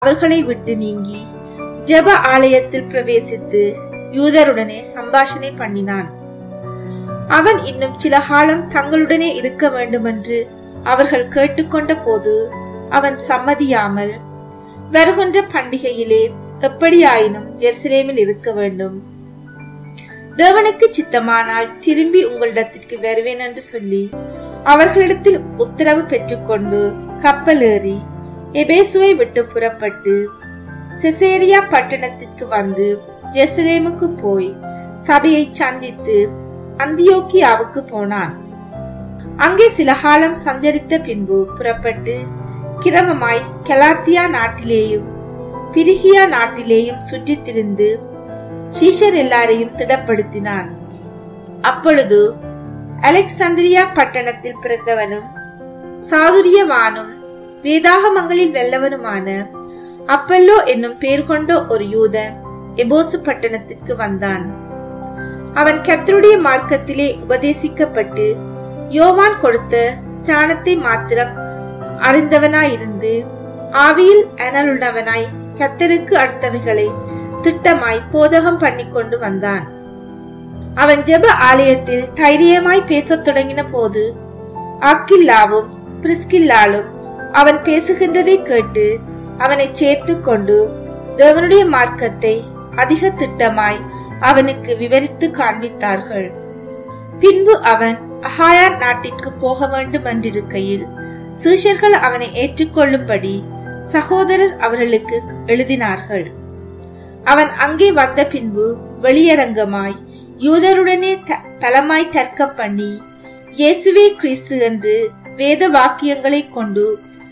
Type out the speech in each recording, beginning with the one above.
அவர்களை விட்டு நீங்கி ஜெப ஆலயத்தில் பிரவேசித்து யூதருடனே சம்பாஷணை பண்ணினான் அவன் இன்னும் சில காலம் தங்களுடனே இருக்க வேண்டுமென்று அவர்கள் கேட்டுக்கொண்ட போது அவன் சம்மதியாமல் வருகின்ற பண்டிகையிலே எப்படியாயினும் ஜெருசலேமில் இருக்க வேண்டும் தேவனுக்கு சித்தமானால் திரும்பி உங்களிடத்திற்கு வருவேன் என்று சொல்லி அவர்களிடத்தில் உத்தரவு பெற்றுக்கொண்டு கப்பல் ஏறி எபேசுவை விட்டு புறப்பட்டு செசேரியா பட்டணத்திற்கு வந்து ஜெருசலேமுக்கு போய் சபையை சந்தித்து அந்தியோக்கியாவுக்கு போனான் அங்கே சில காலம் சஞ்சரித்த பின்பு புறப்பட்டு கிரமமாய் கெலாத்தியா நாட்டிலேயும் பிரிகியா நாட்டிலேயும் சுற்றித் திரிந்து சீஷர் எல்லாரையும் திடப்படுத்தினான் அப்பொழுது அலெக்சாந்திரியா பட்டணத்தில் பிறந்தவனும் சாதுரியவானும் வேதாகமங்களில் வெல்லவனுமான அப்பல்லோ என்னும் பேர் கொண்ட ஒரு யூதன் எபோசு பட்டணத்திற்கு வந்தான் அவன் கத்தருடைய மார்க்கத்திலே உபதேசிக்கப்பட்டு யோவான் கொடுத்த ஸ்தானத்தை மாத்திரம் அறிந்தவனாயிருந்து ஆவியில் அனலுள்ளவனாய் கத்தருக்கு அடுத்தவைகளை திட்டமாய் போதகம் பண்ணிக்கொண்டு வந்தான் அவன் ஜெப ஆலயத்தில் தைரியமாய் பேசத் தொடங்கின போது அக்கில்லாவும் பிரிஸ்கில்லாலும் அவன் பேசுகின்றதை கேட்டு அவனை சேர்த்து கொண்டு தேவனுடைய மார்க்கத்தை அதிக திட்டமாய் அவனுக்கு விவரித்து காண்பித்தார்கள் பின்பு அவன் அஹாயா நாட்டிற்கு போக வேண்டும் என்றிருக்கையில் சீஷர்கள் அவனை ஏற்றுக்கொள்ளும்படி சகோதரர் அவர்களுக்கு எழுதினார்கள் அவன் அங்கே வந்த பின்பு வெளியரங்கமாய் யூதருடனே பலமாய் தர்க்கம் பண்ணி இயேசுவே கிறிஸ்து என்று வேத வாக்கியங்களை கொண்டு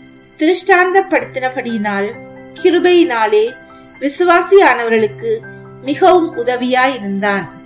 திருஷ்டாந்தப்படுத்தினபடியினால் கிருபையினாலே விசுவாசியானவர்களுக்கு மிகவும் உதவியாயிருந்தான்